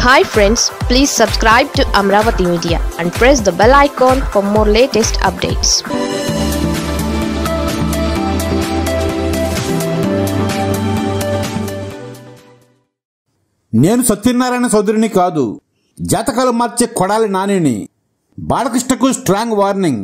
hi friends please subscribe to Amaravati media and press the bell icon for more latest updates నేను సత్యనారాయణ సోదరుని కాదు జాతకాలు మార్చే కొడాలి నానిని బాలకృష్ణకు స్ట్రాంగ్ వార్నింగ్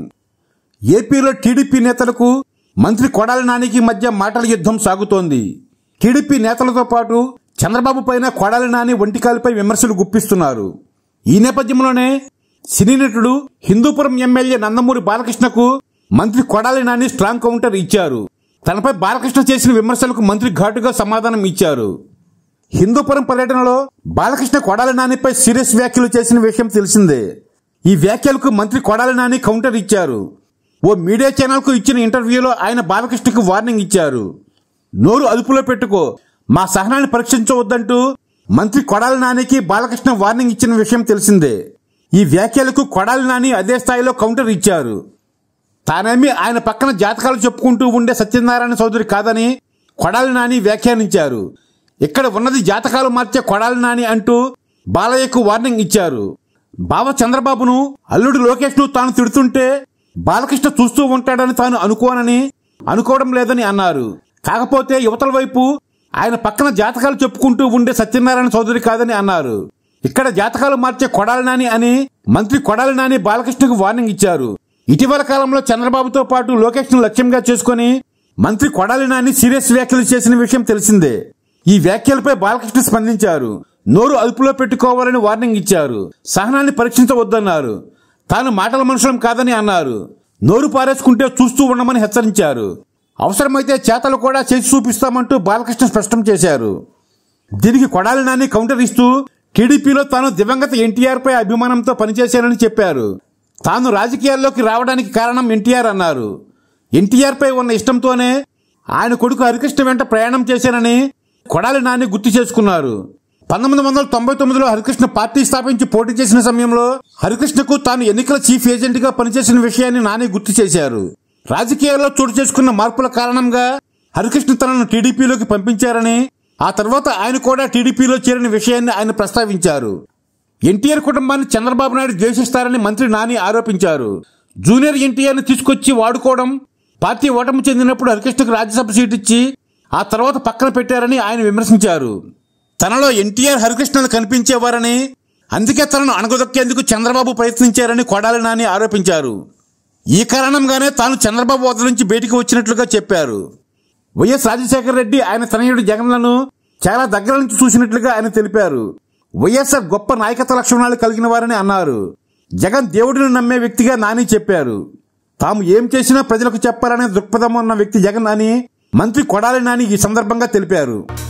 ఏపీలో టీడీపీ నేతలకు మంత్రి కొడాలి నానికి మధ్య మాటల యుద్ధం సాగుతోంది టీడీపీ నేతలతో పాటు చంద్రబాబు పైన కొడాలి నాని ఒంటికాలిపై విమర్శలు గుప్పిస్తున్నారు ఈ నేపథ్యంలోనే సినీ నటుడు హిందూపురం ఎమ్మెల్యే నందమూరి బాలకృష్ణకు మంత్రి కొడాలి నాని స్ట్రాంగ్ కౌంటర్ ఇచ్చారు తనపై బాలకృష్ణ చేసిన విమర్శలకు మంత్రి ఘాటుగా సమాధానం ఇచ్చారు హిందూపురం పర్యటనలో బాలకృష్ణ కొడాలి నానిపై సీరియస్ వ్యాఖ్యలు చేసిన విషయం తెలిసిందే ఈ వ్యాఖ్యలకు మంత్రి కొడాలి నాని కౌంటర్ ఇచ్చారు ఓ మీడియా ఛానల్కు ఇచ్చిన ఇంటర్వ్యూలో ఆయన బాలకృష్ణకు వార్నింగ్ ఇచ్చారు నోరు అదుపులో పెట్టుకో మా సహనాన్ని పరీక్షించవద్దంటూ మంత్రి కొడాలి నానికి బాలకృష్ణ వార్నింగ్ ఇచ్చిన విషయం తెలిసిందే ఈ వ్యాఖ్యలకు కొడాలి నాని అదే స్థాయిలో కౌంటర్ ఇచ్చారు తానేమి ఆయన పక్కన జాతకాలు చెప్పుకుంటూ ఉండే సత్యనారాయణ చౌదరి కాదని కొడాలి నాని వ్యాఖ్యానించారు ఇక్కడ ఉన్నది జాతకాలు మార్చే కొడాలి నాని అంటూ బాలయ్యకు వార్నింగ్ ఇచ్చారు బావ చంద్రబాబును అల్లుడు లోకేష్ ను తాను తిడుతుంటే బాలకృష్ణ చూస్తూ ఉంటాడని తాను అనుకోనని అనుకోవడం లేదని అన్నారు కాకపోతే యువతల వైపు ఆయన పక్కన జాతకాలు చెప్పుకుంటూ ఉండే సత్యనారాయణ చౌదరి కాదని అన్నారు ఇక్కడ జాతకాలు మార్చే కొడాలి నాని అని మంత్రి కొడాలి నాని బాలకృష్ణకు వార్నింగ్ ఇచ్చారు ఇటీవల కాలంలో చంద్రబాబుతో పాటు లోకేష్ ను లక్ష్యంగా చేసుకుని మంత్రి కొడాలి నాని సీరియస్ వ్యాఖ్యలు చేసిన విషయం తెలిసిందే ఈ వ్యాఖ్యలపై బాలకృష్ణ స్పందించారు నోరు అదుపులో పెట్టుకోవాలని వార్నింగ్ ఇచ్చారు సహనాన్ని పరీక్షించవద్దన్నారు తాను మాటల మనుషులం కాదని అన్నారు నోరు పారేసుకుంటే చూస్తూ ఉండమని హెచ్చరించారు అవసరమైతే చేతలు కూడా చేసి చూపిస్తామంటూ బాలకృష్ణ స్పష్టం చేశారు దీనికి కొడాలి నాని కౌంటర్ ఇస్తూ టీడీపీలో తాను దివంగత ఎన్టీఆర్ పై అభిమానంతో పనిచేశానని చెప్పారు తాను రాజకీయాల్లోకి రావడానికి కారణం ఎన్టీఆర్ అన్నారు ఎన్టీఆర్ పై ఉన్న ఇష్టంతోనే ఆయన కొడుకు హరికృష్ణ వెంట ప్రయాణం చేశానని కొడాలి నాని గుర్తు చేసుకున్నారు పంతొమ్మిది వందల తొంభై తొమ్మిదిలో హరికృష్ణ పార్టీ స్థాపించి పోటీ చేసిన సమయంలో హరికృష్ణకు తాను ఎన్నికల చీఫ్ ఏజెంట్ గా పనిచేసిన విషయాన్ని నాని గుర్తు చేశారు రాజకీయాల్లో చోటు చేసుకున్న మార్పుల కారణంగా హరికృష్ణ తనను టీడీపీలోకి పంపించారని ఆ తర్వాత ఆయన కూడా టీడీపీలో చేరిన విషయాన్ని ఆయన ప్రస్తావించారు ఎన్టీఆర్ కుటుంబాన్ని చంద్రబాబు నాయుడు ద్వేషిస్తారని మంత్రి నాని ఆరోపించారు జూనియర్ ఎన్టీఆర్ ని తీసుకొచ్చి వాడుకోవడం పార్టీ ఓటమి చెందినప్పుడు హరికృష్ణకు రాజ్యసభ సీట్ ఇచ్చి ఆ తర్వాత పక్కన పెట్టారని ఆయన విమర్శించారు తనలో ఎన్టీఆర్ హరికృష్ణలు కనిపించేవారని అందుకే తనను అణగదొక్కేందుకు చంద్రబాబు ప్రయత్నించారని కొడాలి నాని ఆరోపించారు ఈ కారణంగానే తాను చంద్రబాబు వద్ద నుంచి బయటికి వచ్చినట్లుగా చెప్పారు వైఎస్ రాజశేఖర రెడ్డి ఆయన తనయుడు జగన్లను చాలా దగ్గర నుంచి చూసినట్లుగా ఆయన తెలిపారు వైఎస్ఆర్ గొప్ప నాయకత్వ లక్షణాలు కలిగిన వారని అన్నారు జగన్ దేవుడిని నమ్మే వ్యక్తిగా నాని చెప్పారు తాము ఏం చేసినా ప్రజలకు చెప్పాలనే దృక్పథం ఉన్న వ్యక్తి జగన్ అని మంత్రి కొడాలి నాని ఈ సందర్భంగా తెలిపారు